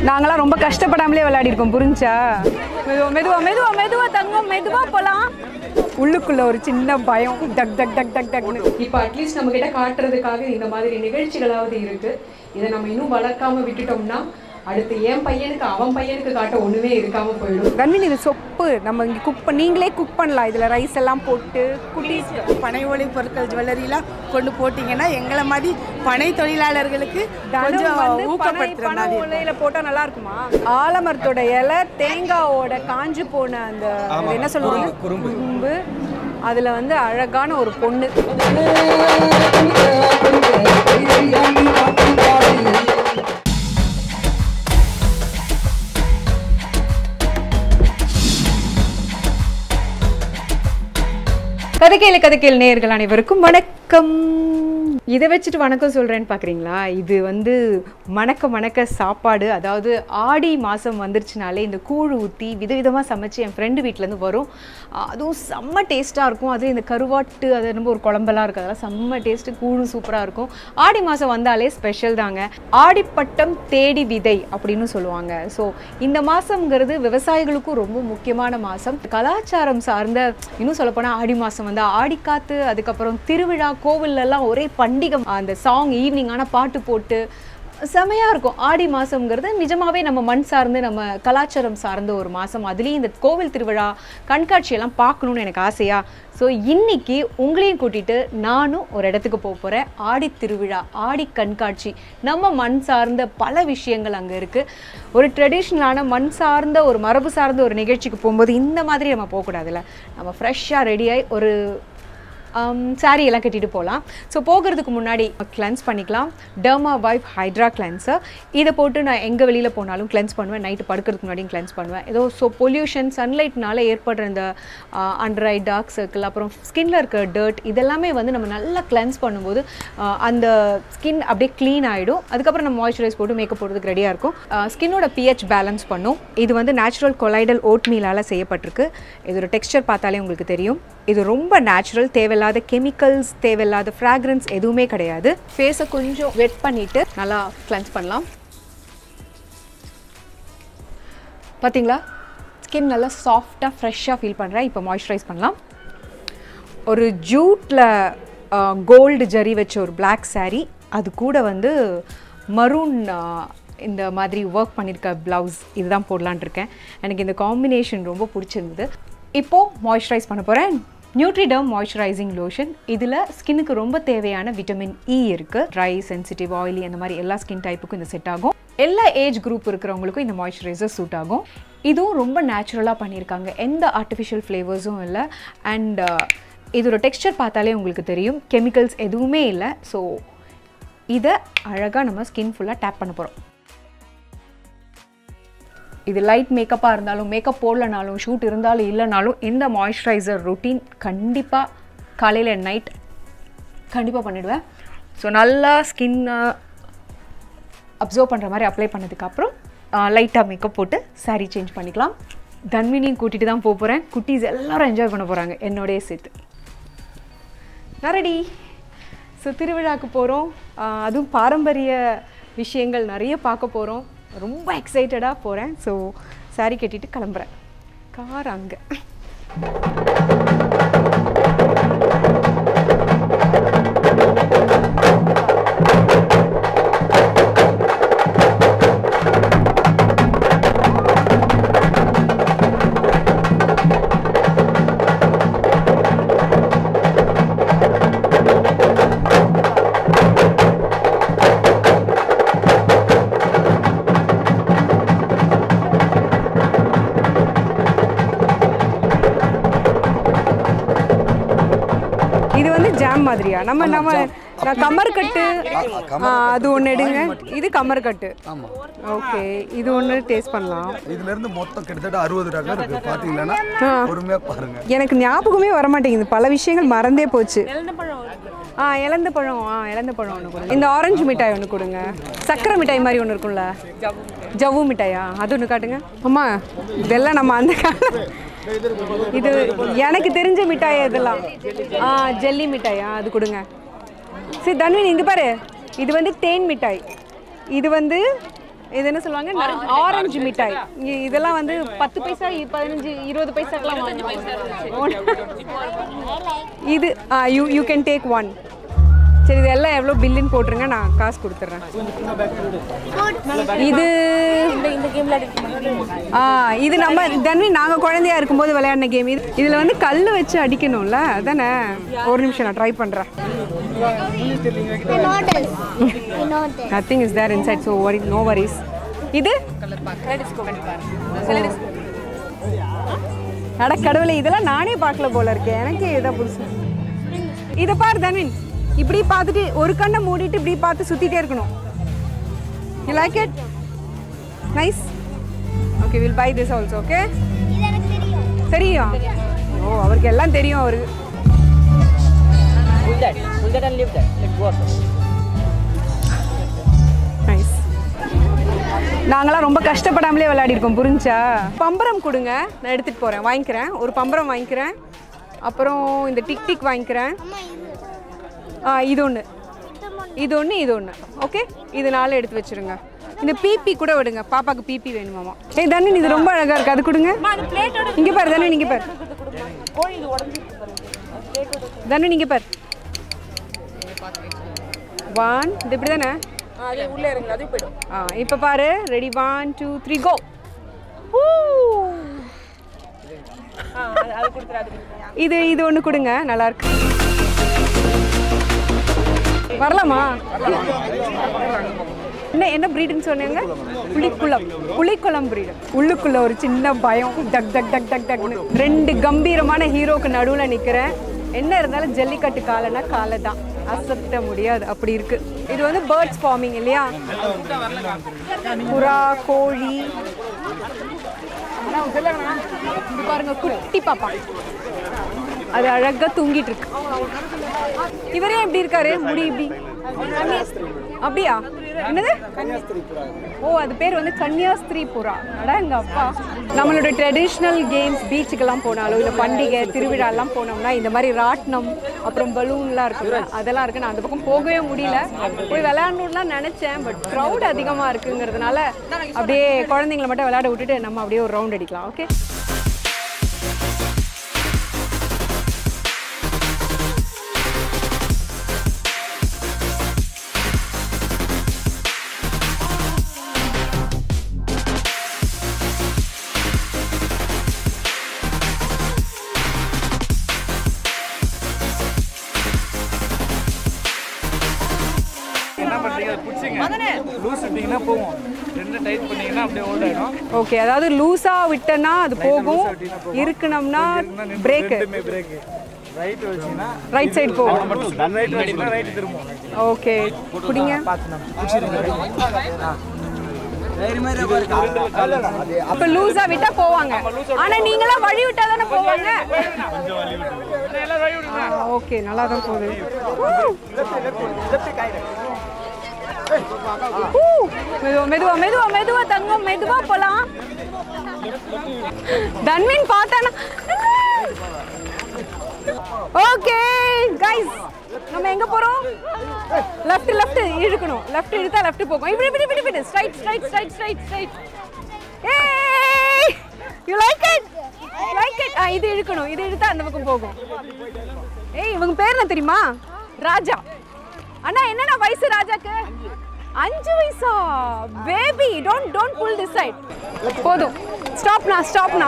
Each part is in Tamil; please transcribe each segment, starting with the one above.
நாங்களாம் ரொம்ப கஷ்டப்படாமலே விளையாடி இருக்கோம் புரிஞ்சா மெதுவா மெதுவா மெதுவா மெதுவா தங்கம் மெதுவா போலாம் உள்ளுக்குள்ள ஒரு சின்ன பயம் டக் டக் டக் டக் டக்னு இப்போ அட்லீஸ்ட் நம்ம கிட்ட காட்டுறதுக்காக இந்த மாதிரி நிகழ்ச்சிகளாவது இருக்கு இதை நம்ம இன்னும் வளர்க்காம விட்டுட்டோம்னா அடுத்து என் பையனுக்கு அவன் பையனுக்கு காட்ட ஒண்ணுமே இருக்காம போயிடும் கண்மின் இது சொப்பு நம்ம இங்க குக் பண்ண நீங்களே குக் பண்ணலாம் இதுல ரைஸ் எல்லாம் போட்டு குட்டீஸ் பனை ஒளி பொருட்கள் ஜுவல்லரிலாம் கொண்டு போட்டிங்கன்னா எங்களை மாதிரி பனை தொழிலாளர்களுக்கு கொஞ்சம் ஊக்கப்படுத்துற பனை மாதிரி உலையில போட்டா நல்லா இருக்குமா ஆலமரத்தோட இலை தேங்காவோட காஞ்சு போன அந்த அது என்ன சொல்லுவாங்க குறும்பு அதுல வந்து அழகான ஒரு பொண்ணு கதைக்கையில் கதைக்கையில் நேயர்கள் அனைவருக்கும் வணக்கம் இதை வச்சுட்டு வணக்கம் சொல்கிறேன்னு பார்க்குறீங்களா இது வந்து மணக்க மணக்க சாப்பாடு அதாவது ஆடி மாதம் வந்துருச்சுனாலே இந்த கூழ் ஊற்றி விதவிதமாக சமைச்சு என் ஃப்ரெண்டு வீட்டிலேருந்து வரும் அஹ் அதுவும் செம்ம டேஸ்ட்டாக இருக்கும் அதுவும் இந்த கருவாட்டு அது ரொம்ப ஒரு குழம்பெல்லாம் இருக்குது அதெல்லாம் செம்ம டேஸ்ட்டு கூழும் சூப்பராக இருக்கும் ஆடி மாதம் வந்தாலே ஸ்பெஷல் தாங்க ஆடிப்பட்டம் தேடி விதை அப்படின்னு சொல்லுவாங்க ஸோ இந்த மாதம்ங்கிறது விவசாயிகளுக்கும் ரொம்ப முக்கியமான மாதம் கலாச்சாரம் சார்ந்த இன்னும் சொல்லப்போனால் ஆடி மாதம் வந்து ஆடிக்காத்து அதுக்கப்புறம் திருவிழா கோவில்ல எல்லாம் ஒரே பண்டிகை அந்த சாங் ஈவினிங் ஆனால் பாட்டு போட்டு செமையாக இருக்கும் ஆடி மாதம்ங்கிறது நிஜமாவே நம்ம மண் சார்ந்து நம்ம கலாச்சாரம் சார்ந்த ஒரு மாதம் அதுலேயும் இந்த கோவில் திருவிழா கண்காட்சியெல்லாம் பார்க்கணுன்னு எனக்கு ஆசையா ஸோ இன்னைக்கு உங்களையும் கூட்டிட்டு நானும் ஒரு இடத்துக்கு போக போகிறேன் ஆடி திருவிழா ஆடி கண்காட்சி நம்ம மண் சார்ந்த பல விஷயங்கள் அங்கே இருக்குது ஒரு ட்ரெடிஷ்னலான மண் சார்ந்த ஒரு மரபு சார்ந்த ஒரு நிகழ்ச்சிக்கு போகும்போது இந்த மாதிரி நம்ம போகக்கூடாதுல்ல நம்ம ஃப்ரெஷ்ஷாக ரெடியாகி ஒரு சாரீ எல்லாம் கட்டிட்டு போகலாம் ஸோ போகிறதுக்கு முன்னாடி கிளென்ஸ் பண்ணிக்கலாம் டர்மா வைப் ஹைட்ரா கிளென்சர் இதை போட்டு நான் எங்கே வெளியில் போனாலும் கிளென்ஸ் பண்ணுவேன் நைட்டு படுக்கிறதுக்கு முன்னாடியும் கிளென்ஸ் பண்ணுவேன் ஏதோ ஸோ பொல்யூஷன் சன்லைட்னால ஏற்படுற இந்த அண்டர் ஐ டார்க் சர்க்கிள் அப்புறம் ஸ்கின்ல இருக்க டர்ட் இதெல்லாமே வந்து நம்ம நல்லா கிளென்ஸ் பண்ணும்போது ஆஹ், அந்த ஸ்கின் அப்படியே க்ளீன் ஆகிடும் அதுக்கப்புறம் நம்ம மாய்ஸ்சரைஸ் போட்டு மேக்கப் போடுறதுக்கு ரெடியாக இருக்கும் ஸ்கின்னோட பிஹெச் பேலன்ஸ் பண்ணும் இது வந்து நேச்சுரல் கொலைடல் ஓட் மீலால் செய்யப்பட்டிருக்கு இதோட டெக்ஸ்சர் பார்த்தாலே உங்களுக்கு தெரியும் இது ரொம்ப நேச்சுரல் தேவையில்லாத கெமிக்கல்ஸ் தேவையில்லாத ஃப்ராக்ரன்ஸ் எதுவுமே கிடையாது ஃபேஸை கொஞ்சம் வெட் பண்ணிவிட்டு நல்லா கிளென்ஸ் பண்ணலாம் பார்த்தீங்களா ஸ்கின் நல்லா சாஃப்டாக ஃப்ரெஷ்ஷாக ஃபீல் பண்ணுறேன் இப்போ மாய்ஸ்சரைஸ் பண்ணலாம் ஒரு ஜூட்டில் கோல்டு ஜரி வச்ச ஒரு Black saree அது கூட வந்து மரூன் இந்த மாதிரி ஒர்க் பண்ணியிருக்க ப்ளவுஸ் இதுதான் போடலான்னு இருக்கேன் எனக்கு இந்த காம்பினேஷன் ரொம்ப பிடிச்சிருந்தது இப்போது மாய்ஸ்சரைஸ் பண்ண போகிறேன் நியூட்ரிடம் மாய்ஸ்சரைசிங் லோஷன் இதில் ஸ்கின்னுக்கு ரொம்ப தேவையான விட்டமின் இ இருக்குது ட்ரை சென்சிட்டிவ் ஆயிலி அந்த மாதிரி எல்லா ஸ்கின் டைப்புக்கும் இந்த செட் ஆகும் எல்லா ஏஜ் குரூப் இருக்கிறவங்களுக்கும் இந்த மாய்ஸ்சரைசர் சூட் ஆகும் இதுவும் ரொம்ப நேச்சுரலாக பண்ணியிருக்காங்க எந்த ஆர்டிஃபிஷியல் ஃப்ளேவர்ஸும் இல்லை அண்ட் இதோட டெக்ஸ்சர் பார்த்தாலே உங்களுக்கு தெரியும் கெமிக்கல்ஸ் எதுவுமே இல்லை ஸோ இதை அழகாக நம்ம ஸ்கின் ஃபுல்லாக டேப் பண்ண போகிறோம் இது லைட் மேக்கப்பாக இருந்தாலும் மேக்கப் போடலனாலும் ஷூட் இருந்தாலும் இல்லைனாலும் இந்த மாய்ஸ்சரைசர் ரொட்டீன் கண்டிப்பாக காலையில் நைட் கண்டிப்பாக பண்ணிடுவேன் ஸோ நல்லா ஸ்கின்னை அப்சர்வ் பண்ணுற மாதிரி அப்ளை பண்ணதுக்கப்புறம் லைட்டாக மேக்கப் போட்டு saree சேஞ்ச் பண்ணிக்கலாம் தன்வினியும் கூட்டிகிட்டு தான் போக போகிறேன் குட்டீஸ் எல்லாரும் என்ஜாய் பண்ண போகிறாங்க என்னோடய சேர்த்து நான் ரெடி ஸோ திருவிழாக்கு போகிறோம் அதுவும் பாரம்பரிய விஷயங்கள் நிறைய பார்க்க போகிறோம் ரொம்ப எக்ஸைட்டடாக போகிறேன் ஸோ saree கட்டிட்டு கிளம்புறேன் கார் அங்கே இது வந்து ஜாம் மாதிரியா நம்ம நம்ம நான் கமர்கட்டு ஆ, அது ஒன்று எடுங்க இது கமர்கட்டு ஓகே இது ஒன்று டேஸ்ட் பண்ணலாம் இதுல இருந்து மொத்தம் கிட்டத்தட்ட அறுபது ரகம் இருக்கு பாத்தீங்கன்னா பொறுமையா பாருங்க எனக்கு ஞாபகமே வர மாட்டேங்குது பல விஷயங்கள் மறந்தே போச்சு ஆ இலந்த பழம் ஆ இலந்த பழம் ஒன்று கொடுங்க இந்த ஆரஞ்சு மிட்டாய் ஒன்று கொடுங்க சக்கரை மிட்டாய் மாதிரி ஒன்று இருக்கும்ல ஜவ்வு மிட்டாயா அது ஒன்று காட்டுங்க அம்மா இதெல்லாம் நம்ம அந்த கால இது எனக்கு தெரிஞ்ச மிட்டாய் இதெல்லாம் ஆ ஜெல்லி மிட்டாயா அது கொடுங்க சரி தன்வின் இங்கே பாரு இது வந்து தேன் மிட்டாய் இது வந்து இது என்ன சொல்லுவாங்க ஆரஞ்சு மிட்டாய் இ- இதெல்லாம் வந்து பத்து பைசா இ- பதினஞ்சு இருபது பைசாக்கெல்லாம் வாங்குவோம் இது you you can take one சரி இது எல்லாம் எவ்வளோ பில்லுன்னு போட்டுருங்க நான் காசு கொடுத்துட்றேன் இது ஆ இது நம்ம தன்வி நாங்கள் குழந்தையா இருக்கும்போது விளையாடின கேம் இது இதில் வந்து கல் வச்சு அடிக்கணும்ல அதானே ஒரு நிமிஷம் நான் ட்ரை பண்ணுறேன் nothing is there inside so worry no worries இது அட கடவுளே இதெல்லாம் நானே பார்க்கல போல இருக்கேன் எனக்கே இதான் புதுசு இதை பாரு தன்வின் இப்படி பார்த்துட்டு ஒரு கண்ணை மூடிட்டு இப்படி பார்த்து சுத்திட்டே இருக்கணும் you like it nice okay will bye this also okay தெரியும் ஓ அவருக்கு எல்லாம் தெரியும் அவருக்கு Pull that. Pull that and leave that. Let go of it. Nice நாங்களாம் ரொம்ப கஷ்டப்படாமலே விளையாடிருக்கோம் புரிஞ்சா பம்பரம் கொடுங்க நான் எடுத்துகிட்டு போகிறேன் வாங்கிக்கிறேன் ஒரு பம்பரம் வாங்கிக்கிறேன் அப்புறம் இந்த டிக் டிக் வாங்கிக்கிறேன் ஆ இது ஒன்று இது ஒன்று இது ஒன்று ஓகே இது நாலு எடுத்து வச்சிருங்க இந்த பிபி கூட விடுங்க பாப்பாக்கு பிபி வேணுமாமா ஏய் தண்ணி இது ரொம்ப அழகாக இருக்குது அது கொடுங்க இங்கே பாரு தண்ணி இங்கே பாரு தண்ணி இங்கே பாரு ஒன் இது இப்படி தானே அது உள்ளே இறங்க அது போயிடும் ஆ இப்போ பாரு ready one two three go அது கொடுத்துரு அது இது இது ஒன்று கொடுங்க நல்லா இருக்கு வரலாமா என்ன என்ன ப்ரீடுன்னு சொன்னீங்க புளிக்குளம் புளிக்குளம் ப்ரீடு உள்ளுக்குள்ள ஒரு சின்ன பயம் டக் டக் டக் டக் டக்னு ரெண்டு கம்பீரமான ஹீரோக்கு நடுவில் நிற்கிறேன் என்ன இருந்தாலும் ஜல்லிக்கட்டு காலைனா காலை தான் அசத்த முடியாது அப்படி இருக்கு இது வந்து பேர்ட்ஸ் ஃபார்மிங் இல்லையா புறா கோழி இது பாருங்க குட்டி பாப்பா அது அழகா தூங்கிட்டு இருக்கு இவரே எப்படி இருக்காரு முடி இப்படி அப்படியா என்னது ஓ அது பேர் வந்து கன்னியாஸ்திரி புறா அடா எங்க அப்பா நம்மளோட ட்ரெடிஷ்னல் கேம்ஸ் பீச்சுக்கெல்லாம் போனாலும் இல்லை பண்டிகை திருவிழாலாம் போனோம்னா இந்த மாதிரி ராட்டினம் அப்புறம் பலூன்லாம் இருக்குல்ல அதெல்லாம் இருக்கு நான் அந்த பக்கம் போகவே முடியல போய் விளையாடணும்லாம் நினைச்சேன் பட் க்ரௌட் அதிகமாக இருக்குங்கிறதுனால அப்படியே குழந்தைங்களை மட்டும் விளையாட விட்டுட்டு நம்ம அப்படியே ஒரு ரவுண்ட் அடிக்கலாம் ஓகே என்ன பண்றீங்க அது பிடிச்சிங்க லூஸ் விட்டீங்கன்னா போகும் ரெண்டு டைட் பண்ணீங்கன்னா அப்படியே ஹோல்ட் ஆயிடும் ஓகே அதாவது லூஸா விட்டனா அது போகும் இருக்கணும்னா பிரேக் ரெண்டுமே பிரேக் ரைட் வச்சீங்கன்னா ரைட் சைடு போகும் மட்டும் ரைட் வச்சீங்கன்னா ரைட் திரும்பும் ஓகே குடிங்க அப்ப லூஸா விட்டா போவாங்க ஆனா நீங்களா வழி விட்டா தானே போவாங்க எல்லாம் வழி விடுங்க ஓகே நல்லா தான் போகுது ஊ. மெதுவா மெதுவா மெதுவா மெதுவா தங்கம் மெதுவா போலாம் தன்வின் பார்த்தானா ஓகே கைஸ் நம்ம எங்க போறோம் லெஃப்ட் லெஃப்ட் இழுக்கணும் லெஃப்ட் இழுத்தா லெஃப்ட் போகும் இப்படி இப்படி இப்படி இப்படி straight straight straight straight straight ஏய் you like it like it ஆ இது இழுக்கணும் இது இழுத்தா அந்த பக்கம் போகும் ஏய் இவங்க பேர் என்ன தெரியுமா ராஜா அண்ணா என்னண்ணா வயசு ராஜாக்கு அஞ்சு வயசா baby don't don't pull this side போதும் ஸ்டாப்ண்ணா ஸ்டாப்ண்ணா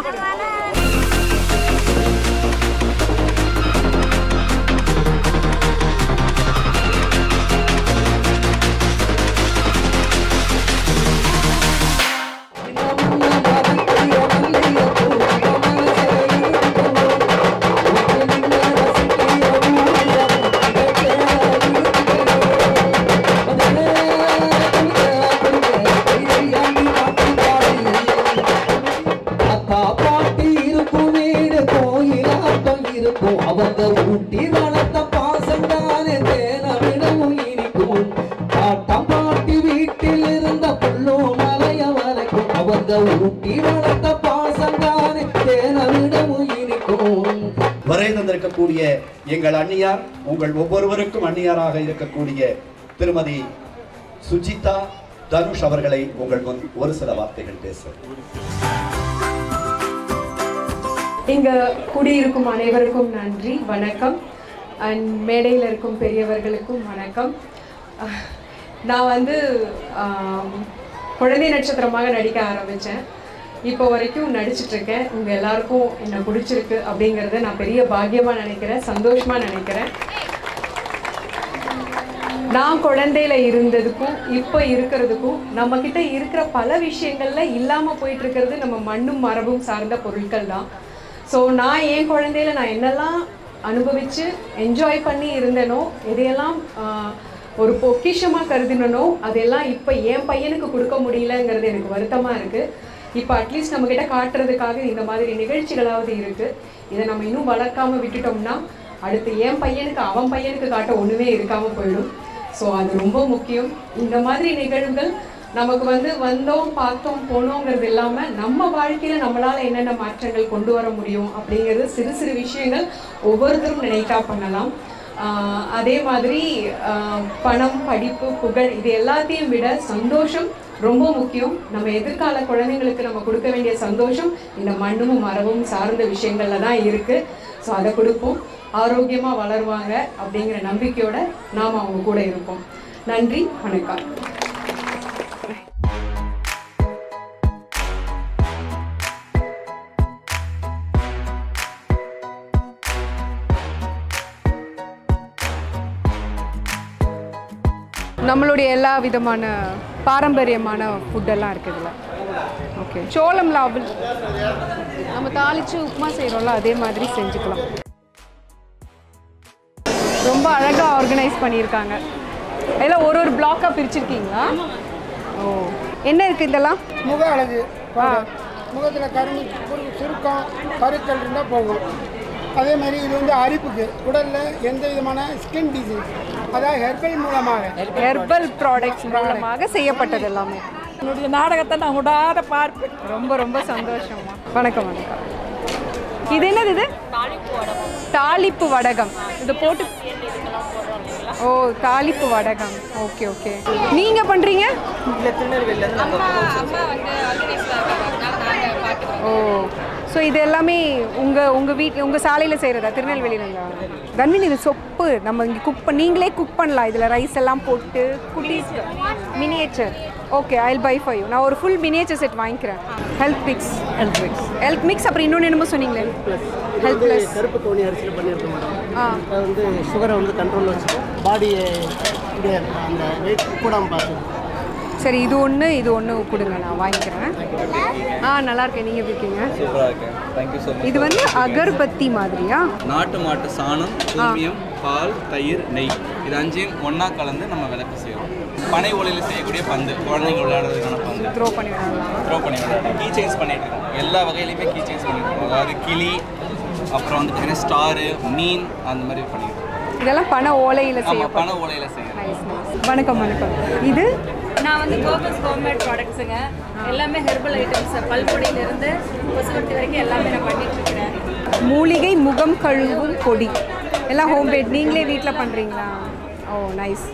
அக்கா பாட்டி இருக்கும் வீடு கோயிலாட்டம் இருக்கும் அவங்க ஊட்டி வளர்த்த பாசம் தானே தேன விடவும் இனிக்கும் பாட்டம் பாட்டி வீட்டில் இருந்த புல்லும் மலைய வரைக்கும் அவங்க ஊட்டி வளர்த்த பாசம் தானே தேன விடவும் இனிக்கும் வரை தந்திருக்கக்கூடிய எங்கள் அந்நியார் உங்கள் ஒவ்வொருவருக்கும் அந்நியாராக இருக்கக்கூடிய திருமதி சுஜிதா தனுஷ் அவர்களை உங்கள் முன் ஒரு சில வார்த்தைகள் பேச இங்க குடியிருக்கும் அனைவருக்கும் நன்றி வணக்கம் அண்ட் மேடையில் இருக்கும் பெரியவர்களுக்கும் வணக்கம் அஹ், நான் வந்து ஆம், குழந்தை நட்சத்திரமாக நடிக்க ஆரம்பித்தேன் இப்போ வரைக்கும் நடிச்சிட்டு இருக்கேன் உங்க எல்லாருக்கும் என்ன பிடிச்சிருக்கு அப்படிங்கிறத நான் பெரிய பாக்கியமாக நினைக்கிறேன் சந்தோஷமா நினைக்கிறேன் நான் குழந்தையில இருந்ததுக்கும் இப்போ இருக்கிறதுக்கும் நம்ம கிட்ட இருக்கிற பல விஷயங்கள்ல இல்லாம போயிட்டு இருக்கிறது நம்ம மண்ணும் மரபும் சார்ந்த பொருட்கள் தான் ஸோ நான் என் குழந்தையில நான் என்னெல்லாம் அனுபவிச்சு என்ஜாய் பண்ணி இருந்தேனோ எதையெல்லாம் ஆஹ், ஒரு பொக்கிஷமா கருதினனோ அதெல்லாம் இப்போ என் பையனுக்கு கொடுக்க முடியலங்கிறது எனக்கு வருத்தமா இருக்கு இப்போ அட்லீஸ்ட் நம்ம கிட்ட காட்டுறதுக்காக இந்த மாதிரி நிகழ்ச்சிகளாவது இருக்கு இதை நம்ம இன்னும் வளர்க்காம விட்டுட்டோம்னா அடுத்து என் பையனுக்கு அவன் பையனுக்கு காட்ட ஒண்ணுமே இருக்காம போயிடும் ஸோ அது ரொம்ப முக்கியம் இந்த மாதிரி நிகழ்வுகள் நமக்கு வந்து வந்தோம் பார்த்தோம் போனோங்கிறது இல்லாமல் நம்ம வாழ்க்கையில் நம்மளால் என்னென்ன மாற்றங்கள் கொண்டு வர முடியும் அப்படிங்கிறது சிறு சிறு விஷயங்கள் ஒவ்வொருத்தரும் நினைக்கா பண்ணலாம் ஆஹ் அதே மாதிரி ஆஹ் பணம் படிப்பு புகழ் இது எல்லாத்தையும் விட சந்தோஷம் ரொம்ப முக்கியம் நம்ம எதிர்கால குழந்தைங்களுக்கு நம்ம கொடுக்க வேண்டிய சந்தோஷம் இந்த மண்ணும் மரபும் சார்ந்த விஷயங்கள்ல தான் இருக்கு ஸோ அதை கொடுப்போம் ஆரோக்கியமாக வளருவாங்க அப்படிங்கிற நம்பிக்கையோட நாம் அவங்க கூட இருப்போம் நன்றி வணக்கம் நம்மளுடைய எல்லா விதமான பாரம்பரியமான ஃபுட்டெல்லாம் இருக்குதுல்ல ஓகே சோளம் லாபிள் நம்ம தாளித்து உப்புமா செய்கிறோம்ல அதே மாதிரி செஞ்சுக்கலாம் ரொம்ப அழகாக ஆர்கனைஸ் பண்ணியிருக்காங்க எல்லாம் ஒரு ஒரு பிளாக்காக பிரிச்சிருக்கீங்களா ஓ என்ன இருக்குது இதெல்லாம் முக அழகு முகத்தில் கருணி குறு- சுருக்கம் கருக்கள் இருந்தால் போகும் அதே மாதிரி இது வந்து அரிப்புக்கு உடலில் எந்த விதமான ஸ்கின் டிசீஸ் அதாவது ஹெர்பல் மூலமாக ஹெர்பல் ப்ராடக்ட்ஸ் மூலமாக செய்யப்பட்டது எல்லாமே என்னுடைய நாடகத்தை நான் விடாத பார்ப்பேன் ரொம்ப ரொம்ப சந்தோஷமா வணக்கம் வணக்கம் இது என்னது இது தாளிப்பு வடகம் இது போட்டு ஓ தாளிப்பு வடகம் ஓகே ஓகே நீங்க பண்றீங்க ஓ ஸோ இது எல்லாமே உங்க உங்க வீட்டில் உங்க சாலையில செய்யறதா திருநெல்வேலியில தன்வின் இது சொப்பு நம்ம இங்கே குக் பண்ண நீங்களே குக் பண்ணலாம் இதில் ரைஸ் எல்லாம் போட்டு குட்டீஸ் மினியேச்சர் ஓகே ஐ பை ஃபை யூ நான் ஒரு ஃபுல் மினியேச்சர் செட் வாங்கிக்கிறேன் health mix health mix health mix அப்புறம் இன்னொன்று என்னமோ சொன்னீங்களே ஹெல்த் ப்ளஸ் கருப்பு கவுனி அரிசியில் பண்ணியிருக்க மாட்டோம் ஆ அது வந்து சுகரை வந்து கண்ட்ரோலில் வச்சுட்டு பாடியை இங்கே அந்த வெயிட் கூடாமல் பார்த்து சரி இது ஒன்று இது ஒன்று கொடுங்க நான் வாங்கிக்கிறேன் ஆ நல்லா இருக்கேன் நீங்கள் எப்படி இருக்கீங்க சூப்பராக இருக்கேன் தேங்க்யூ ஸோ மச் இது வந்து அகர்பத்தி மாதிரியா நாட்டு மாட்டு சாணம் தூமியம் பால் தயிர் நெய் இது அஞ்சையும் ஒன்றா கலந்து நம்ம விளக்கு செய்வோம் பனை ஓலையில் செய்யக்கூடிய பந்து குழந்தைங்க விளையாடுறதுக்கான பந்து த்ரோ பண்ணி விடலாம் த்ரோ பண்ணி விளையாடுறோம் கீ சேஞ்ச் பண்ணிட்டு இருக்கோம் எல்லா வகையிலையுமே கீ சேஞ்ச் பண்ணிட்டு இருக்கோம் அதாவது கிளி அப்புறம் வந்து பார்த்தீங்கன்னா ஸ்டாரு மீன் அந்த மாதிரி பண்ணிட்டு இருக்கோம் இதெல்லாம் பண ஓலையில் ஆமாம் செய்யப்படும் பனை ஓலையில் செய்யறோம் நைஸ் நைஸ் வணக்கம் வணக்கம் இது நான் வந்து கோபஸ் ஹோம்மேட் ப்ராடக்ட்ஸுங்க எல்லாமே ஹெர்பல் ஐட்டம்ஸ் பல்பொடியிலிருந்து கொசுவர்த்தி வரைக்கும் எல்லாமே நான் பண்ணிட்டு இருக்கிறேன் மூலிகை முகம் கழுவும் பொடி எல்லாம் ஹோம் மேட் நீங்களே வீட்டில் பண்ணுறீங்களா ஓ நைஸ்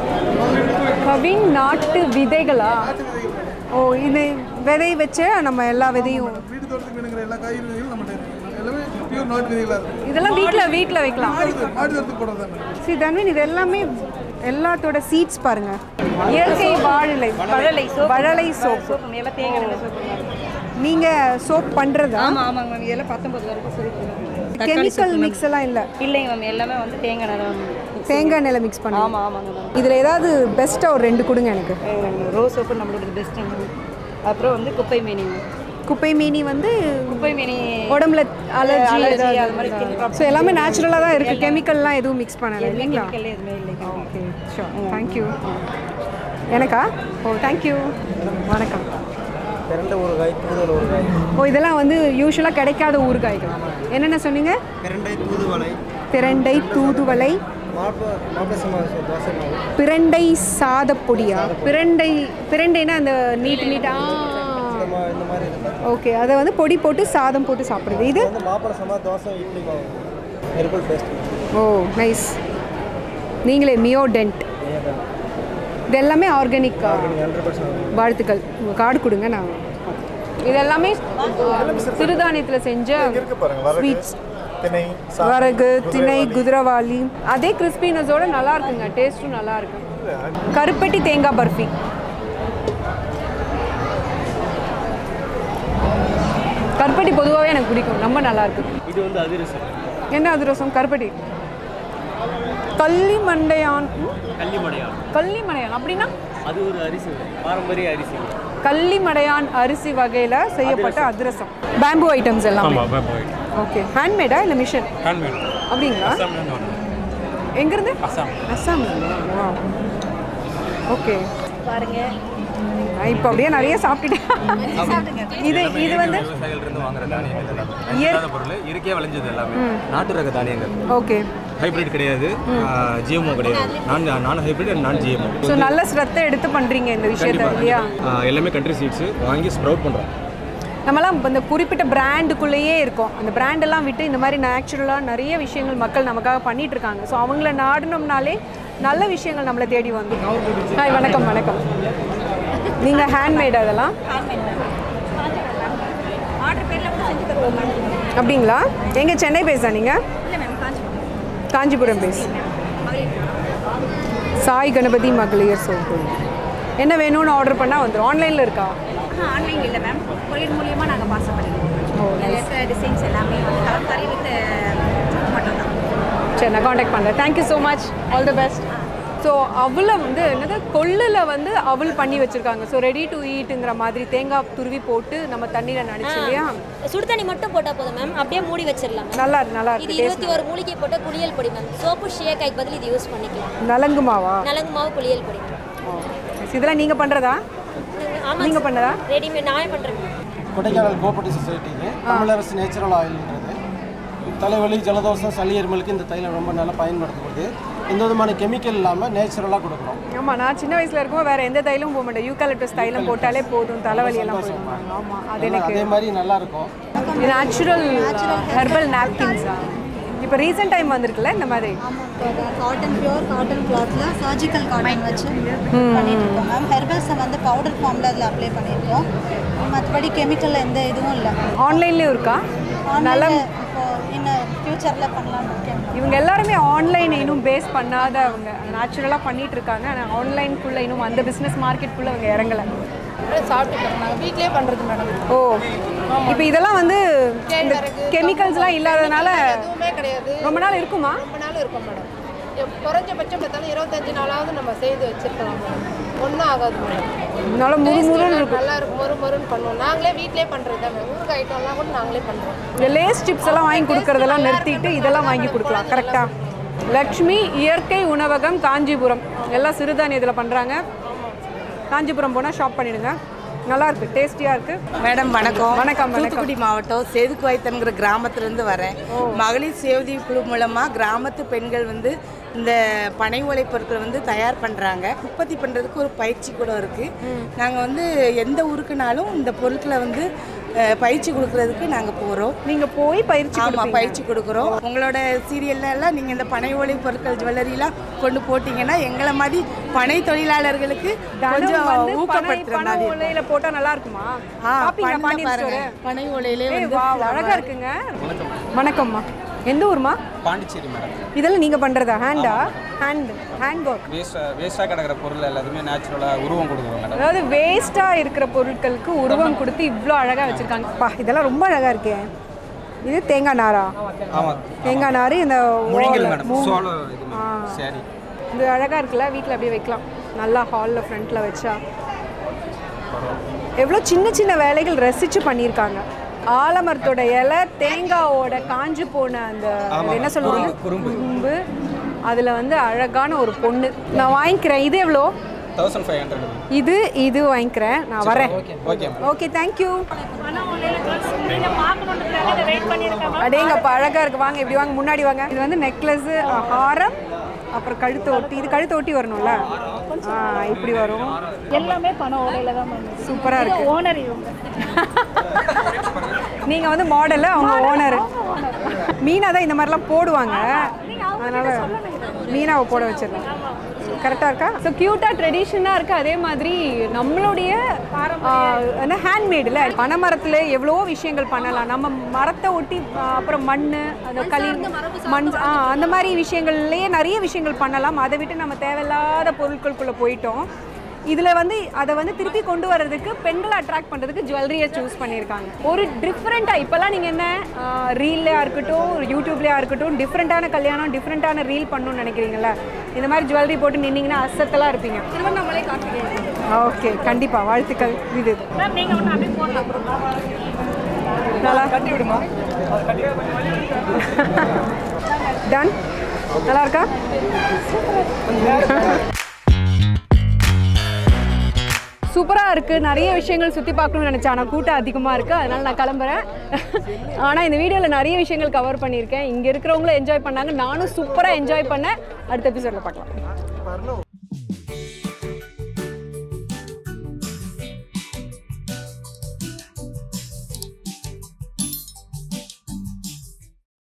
கவின் நாட்டு விதைகளா ஓ இது விதை வச்சு நம்ம எல்லா விதையும் வீட்டு தோட்டத்துக்கு வேணுங்கிற எல்லா காய்கறிகளும் நம்மகிட்ட இருக்கு எல்லாமே பியூர் நாட்டு விதைகளாக இருக்கும் இதெல்லாம் வீட்டில் வீட்டில் வைக்கலாம் மாடி தோட்டத்துக்கு போடுறது தான் சி தன்வின் இது எல்லாமே எல்லாத்தோட சீட்ஸ் பாருங்க இயற்கை வாழலை வழலை சோப்பு வழலை சோப்பு சோப்பு எல்லாம் தேங்காய் சோப்பு நீங்க சோப் பண்றதா ஆமாம் ஆமாங்க மேம் இதெல்லாம் பத்தொம்பது வரைக்கும் சொல்லி கெமிக்கல் மிக்ஸ் எல்லாம் இல்ல இல்லைங்க மேம் எல்லாமே வந்து தேங்காய் நேரம் தேங்காய் எண்ணெயில மிக்ஸ் பண்ணி ஆமாம் ஆமாங்க மேம் இதுல ஏதாவது பெஸ்ட்டாக ஒரு ரெண்டு கொடுங்க எனக்கு ரோஸ் சோப்பு நம்மளோட பெஸ்ட்டுங்க அப்புறம் வந்து குப்பை மீனிங் குப்பை மீனி வந்து குப்பை மீனி உடம்புல அலர்ஜி allergy அது மாதிரி skin problem. ஸோ எல்லாமே நேச்சுரலாக தான் இருக்கு கெமிக்கல்லாம் எதுவும் மிக்ஸ் பண்ணல இல்லைங்களா chemical எதுவுமே இல்லைங்க ஓகே ஷோர் தேங்க்யூ எனக்கா ஓ தேங்க்யூ வணக்கம் பிறந்த ஊறுகாய் தூதுவளை ஊறுகாய் ஓ இதெல்லாம் வந்து யூஸ்வலாக கிடைக்காத ஊறுகாய்கள் என்னென்ன சொன்னீங்க பிரண்டை தூதுவளை பிரண்டை தூதுவளை மாப்ப மாப்பசமா தோசை மாவு பிரண்டை சாதப்பொடியா பிரண்டை பிரண்டைனா அந்த நீட் நீட்டா மா- இந்த மாதிரி இருக்கு ஓகே அதை வந்து பொடி போட்டு சாதம் போட்டு சாப்பிடுறது இது வந்து மாப்பிள சமா தோசை இட்லி மாவு ஹெர்பல் பேஸ்ட் ஓ நைஸ் நீங்களே மியோ டென்ட் இது எல்லாமே ஆர்கானிக் வாழ்த்துக்கள் உங்கள் கார்டு கொடுங்க நான் இது எல்லாமே சிறுதானியத்தில் செஞ்ச ஸ்வீட்ஸ் திணை வரகு திணை குதிரவாளி அதே கிறிஸ்பினஸோட நல்லா இருக்குங்க டேஸ்ட்டும் நல்லா இருக்கு கருப்பட்டி தேங்காய் பர்ஃபி கருப்பட்டி பொதுவாகவே எனக்கு பிடிக்கும் ரொம்ப நல்லா இருக்கு இது வந்து அதிரசம் என்ன அதிரசம் கருப்பட்டி கள்ளி மண்டையான் ம்? கள்ளிமடையான் கள்ளி மடையான் அப்படின்னா அது ஒரு அரிசி பாரம்பரிய அரிசி கள்ளி மடையான் அரிசி வகையில் செய்யப்பட்ட அதிரசம் பேம்பு ஐட்டம்ஸ் எல்லாமே ஓகே ஹேண்ட்மேடா இல்லை மிஷின் ஹேண்ட்மேட் அப்படிங்களா அஸ்ஸாம்லேருந்து வந்தேன் எங்கேருந்து அஸ்ஸாம் அஸ்ஸாம்ல ஓகே பாருங்க இப்போ அப்படியே நிறைய சாப்பிட்டுட்டேன் இது இது வந்து விவசாயிகள் இருந்து வாங்குற தானியங்கள் எல்லாமே இயற்- இல்லாத பொருள் இயற்கையாக விளைஞ்சது எல்லாமே ம். நாட்டு ரக தானியங்கள் ஓகே ஹைபிரிட் கிடையாது ஜிஎம்ஓ கிடையாது நான் non hybrid and non GMO so நல்ல ஸ்ரத்தை எடுத்து பண்ணுறீங்க இந்த விஷயத்த இல்லையா எல்லாமே கண்ட்ரி சீட்ஸ் வாங்கி ஸ்ப்ரவுட் பண்ணுறோம் நம்மலாம் இப்ப இந்த குறிப்பிட்ட பிராண்டுக்குள்ளேயே இருக்கோம் அந்த பிராண்டெல்லாம் விட்டு இந்த மாதிரி நேச்சுரலாக நிறைய விஷயங்கள் மக்கள் நமக்காக பண்ணிட்டு இருக்காங்க ஸோ அவங்கள நாடணும்னாலே நல்ல விஷயங்கள் நம்மளை தேடி வந்து ஹாய் வணக்கம் வணக்கம் நீங்கள் ஹேண்ட்மேட் அதெல்லாம் ஆர்டர் பேரில் கூட செஞ்சு தருவோம் மேம் அப்படிங்களா எங்கே சென்னை பேஸா நீங்கள் இல்லை மேம் காஞ்சிபுரம் காஞ்சிபுரம் பேஸ் மகளிர் சாய் கணபதி மகளிர் சோப்பு என்ன வேணும்னு ஆர்டர் பண்ணால் வந்துடும் ஆன்லைனில் இருக்கா ஆன்லைன் இல்லை மேம் கொரியர் மூலியமாக நாங்கள் பாஸ் பண்ணிடுவோம் இருக்கிற டிசைன்ஸ் எல்லாமே வந்து கலம்காரி வித் மட்டும் தான் சரி நான் காண்டாக்ட் பண்ணுறேன் thank you so much all the best so அவளை வந்து என்னது கொள்ளில் வந்து அவள் பண்ணி வச்சுருக்காங்க ஸோ ரெடி டு ஈட்டுங்கிற மாதிரி தேங்காய் துருவி போட்டு நம்ம தண்ணியில் நனைச்சு இல்லையா சுடு தண்ணி மட்டும் போட்டால் போதும் மேம் அப்படியே மூடி வச்சிடலாம் நல்லா இருக்கு நல்லா இது இருக்கு இருபத்தி டேஸ்ட் ஒரு மூலிகை போட்ட குளியல் பொடி மேம் சோப்பு ஷேக்காய்க்கு பதில் இது யூஸ் பண்ணிக்கலாம் நலங்கு மாவா நலங்கு மாவு குளியல் பொடி இதெல்லாம் நீங்கள் பண்ணுறதா ஆமாம் நீங்க பண்ணதா? ரெடிமேட் நானே பண்ணுறேன் கொடைக்கானல் கோஆபரேட்டிவ் சொசைட்டிக்கு தமிழரசு நேச்சுரல் ஆயில்ன்றது தலைவலி ஜலதோஷம் சளி இருமலுக்கு இந்த தைலம் ரொம்ப நல்லா பயன்படுத்தப்படுது எந்த விதமான கெமிக்கல் இல்லாமல் நேச்சுரலாக கொடுக்குறோம் ஆமாம் நான் சின்ன வயசில் இருக்கும்போது வேறு எந்த தைலமும் போக மாட்டேன் யூகாலிப்டஸ் தைலம் போட்டாலே போதும் தலைவலி எல்லாம் போயிடும் ஆமாம் அது அதே எனக்கு மாதிரி நல்லா இருக்கும் நேச்சுரல் ஹெர்பல் நாப்கின்ஸா இப்போ ரீசெண்ட் டைம் வந்திருக்குல்ல இந்த மாதிரி காட்டன் பியூர் காட்டன் கிளாத்தில் சர்ஜிக்கல் காட்டன் வச்சு பண்ணிட்டு இருக்கோம் மேம் ஹெர்பல்ஸை வந்து பவுடர் ஃபார்மில் அதில் அப்ளை பண்ணியிருக்கோம் மற்றபடி கெமிக்கல் எந்த இதுவும் இல்லை ஆன்லைன்லேயும் இருக்கா நல்ல ஆன்லைனில் இப்போ இன்னும் ஃப்யூச்சரில் பண்ணலாம்னு இருக்கேன் இவங்க எல்லாருமே ஆன்லைன் இன்னும் பேஸ் பண்ணாத அவங்க நேச்சுரலாக பண்ணிட்டு இருக்காங்க ஆனால் ஆன்லைனுக்குள்ளே இன்னும் அந்த பிஸ்னஸ் மார்க்கெட்டுக்குள்ளே அவங்க இறங்கலை சாப்பிட்டுக்கிறோம் நாங்கள் வீட்லேயே பண்ணுறது மேடம் ஓ இப்போ இதெல்லாம் வந்து இந்த கெமிக்கல்ஸ்லாம் இல்லாதனால எதுவுமே கிடையாது ரொம்ப நாள் இருக்குமா ரொம்ப நாள் இருக்கும் மேடம் எப்- குறைஞ்சபட்சம் பார்த்தாலும் இருபத்தஞ்சு நாளாவது நம்ம செய்து வச்சிருக்கலாம் மேடம் ஒன்றும் ஆகாது மேடம் நல்லா முறு Taste முறுன்னு எல்லாம் இருக்கும் நல்லா இருக்கும் மொறு மொறுன்னு பண்ணுவோம் நாங்களே வீட்லேயே பண்ணுறது தான் மேம் ஊருக்கு ஐட்டம்லாம் கூட நாங்களே பண்ணுறோம் இந்த லேஸ் சிப்ஸ் எல்லாம் வாங்கி கொடுக்கறதெல்லாம் நிறுத்திட்டு இதெல்லாம் வாங்கி கொடுக்கலாம் கரெக்டா லக்ஷ்மி இயற்கை உணவகம் காஞ்சிபுரம் எல்லாம் சிறுதானியத்தில் பண்ணுறாங்க காஞ்சிபுரம் போனால் ஷாப் பண்ணிடுங்க நல்லா இருக்கு டேஸ்டியாக இருக்கு மேடம் வணக்கம் வணக்கம், வணக்கம். தூத்துக்குடி மாவட்டம் சேதுக்குவாய்த்தன்கிற கிராமத்துலேருந்து வரேன் மகளிர் சேவதி குழு மூலமாக கிராமத்து பெண்கள் வந்து இந்த பனை ஓலை பொருட்களை வந்து தயார் பண்ணுறாங்க உற்பத்தி பண்ணுறதுக்கு ஒரு பயிற்சி கூட இருக்குது நாங்கள் வந்து எந்த ஊருக்குனாலும் இந்த பொருட்களை வந்து அஹ், பயிற்சி கொடுக்கறதுக்கு நாங்கள் போகிறோம் நீங்கள் போய் பயிற்சி ஆமாம் கொடுப்பீங்க. பயிற்சி கொடுக்குறோம் உங்களோட சீரியல்ல எல்லாம் நீங்கள் இந்த பனை ஓலை பொருட்கள் ஜுவல்லரிலாம் கொண்டு போட்டிங்கன்னா எங்களை மாதிரி பனை தொழிலாளர்களுக்கு தனம் கொஞ்சம் வந்து பனை ஊக்கப்படுத்துற பனை மாதிரி இருக்கும். ஓலையில போட்டா நல்லா இருக்குமா ஆ, பாப்பீங்களா பண்ணுங்க பாண்டியன் பாருங்க. ஸ்டோர் பனை ஓலையிலே ஏய், வந்து வா flower. அழகா இருக்குங்க வணக்கம்மா எந்த ஊர்மா பாண்டிச்சேரி மேடம் இதெல்லாம் நீங்க பண்றதா ஹேண்டா ஹேண்ட் ஹேண்ட் ஒர்க் வேஸ்ட்டாக வேஸ்ட்டாக கிடக்கிற பொருள் எல்லாத்தையுமே நேச்சுரலாக உருவம் கொடுக்குறோம் மேடம் அதாவது வேஸ்டா இருக்கிற பொருட்களுக்கு உருவம் கொடுத்து இவ்வளோ அழகா வச்சிருக்காங்க பா இதெல்லாம் ரொம்ப அழகா இருக்கே இது தேங்காய் நாரா ஆமாம் தேங்காய் நார் இந்த முழிங்கல் ஓலை, மேடம் மூ- சோளம் இது ஆ. சரி இது அழகா இருக்குல்ல வீட்டில் அப்படியே வைக்கலாம் நல்லா ஹாலில் ஃப்ரண்ட்டில் வச்சா எவ்வளோ சின்ன சின்ன வேலைகள் ரசித்து பண்ணியிருக்காங்க ஆலமரத்தோட இலை தேங்காவோட காஞ்சு போன அந்த அது என்ன சொல்லுவாங்க குறும்பு. குறும்பு அதில் வந்து அழகான ஒரு பொண்ணு நான் வாங்கிக்கிறேன் இது எவ்வளோ தௌசண்ட் ஃபைவ் ஹண்ட்ரட் இது இது வாங்கிக்கிறேன் நான் வரேன் ஓகே ஓகே தேங்க்யூ பார்க்கணுன்றதுக்காக வெயிட் பண்ணியிருக்கேன் அடேங்கப்பா அழகா இருக்கு வாங்க இப்படி வாங்க முன்னாடி வாங்க இது வந்து நெக்லஸ் ஹாரம் அப்புறம் கழுத்து ஒட்டி இது கழுத்து ஒட்டி வரணும்ல ஆ இப்படி வரும் எல்லாமே பணம் ஓடையில தான் மேம் சூப்பரா இருக்கு ஓனர் இவங்க நீங்க வந்து மாடல் அவங்க ஓனர் மீனா தான் இந்த மாதிரிலாம் போடுவாங்க அதனால மீனாவை போட வச்சிடலாம் கரெக்டாக இருக்கா ஸோ க்யூட்டாக ட்ரெடிஷனாக இருக்கு அதே மாதிரி நம்மளுடைய என்ன ஹேண்ட்மேடில் பனைமரத்தில் எவ்வளோ விஷயங்கள் பண்ணலாம் நம்ம மரத்தை ஒட்டி ஆ, அப்புறம் மண் அந்த களி மண் ஆ அந்த மாதிரி விஷயங்கள்லேயே நிறைய விஷயங்கள் பண்ணலாம் அதை விட்டு நம்ம தேவையில்லாத பொருட்களுக்குள்ளே போயிட்டோம் இதில் வந்து அதை வந்து திருப்பி கொண்டு வர்றதுக்கு பெண்களை அட்ராக்ட் பண்ணுறதுக்கு ஜுவல்லரியை சூஸ் பண்ணியிருக்காங்க ஒரு டிஃப்ரெண்ட்டாக இப்போல்லாம் நீங்கள் என்ன ரீல்லையாக இருக்கட்டும் யூடியூப்லையாக இருக்கட்டும் டிஃப்ரெண்ட்டான கல்யாணம் டிஃப்ரெண்ட்டான ரீல் பண்ணணும்னு நினைக்கிறீங்களா இந்த மாதிரி ஜுவல்லரி போட்டு நின்னீங்கன்னா அசத்தலாக இருப்பீங்க திருவண்ணாமலை கார்த்திகை ஓகே கண்டிப்பாக வாழ்த்துக்கள் இது மேம் நீங்கள் ஒன்று அப்படியே போடலாம் நல்லா கட்டி விடுமா டன் நல்லா இருக்கா சூப்பராக இருக்குது நிறைய விஷயங்கள் சுற்றி பார்க்கணும்னு நினச்சேன் ஆனால் கூட்டம் அதிகமாக இருக்குது அதனால் நான் கிளம்புறேன் ஆனால் இந்த வீடியோவில் நிறைய விஷயங்கள் கவர் பண்ணியிருக்கேன் இங்கே இருக்கிறவங்களும் என்ஜாய் பண்ணாங்க நானும் சூப்பராக என்ஜாய் பண்ணேன் அடுத்த எபிசோடில் பார்க்கலாம்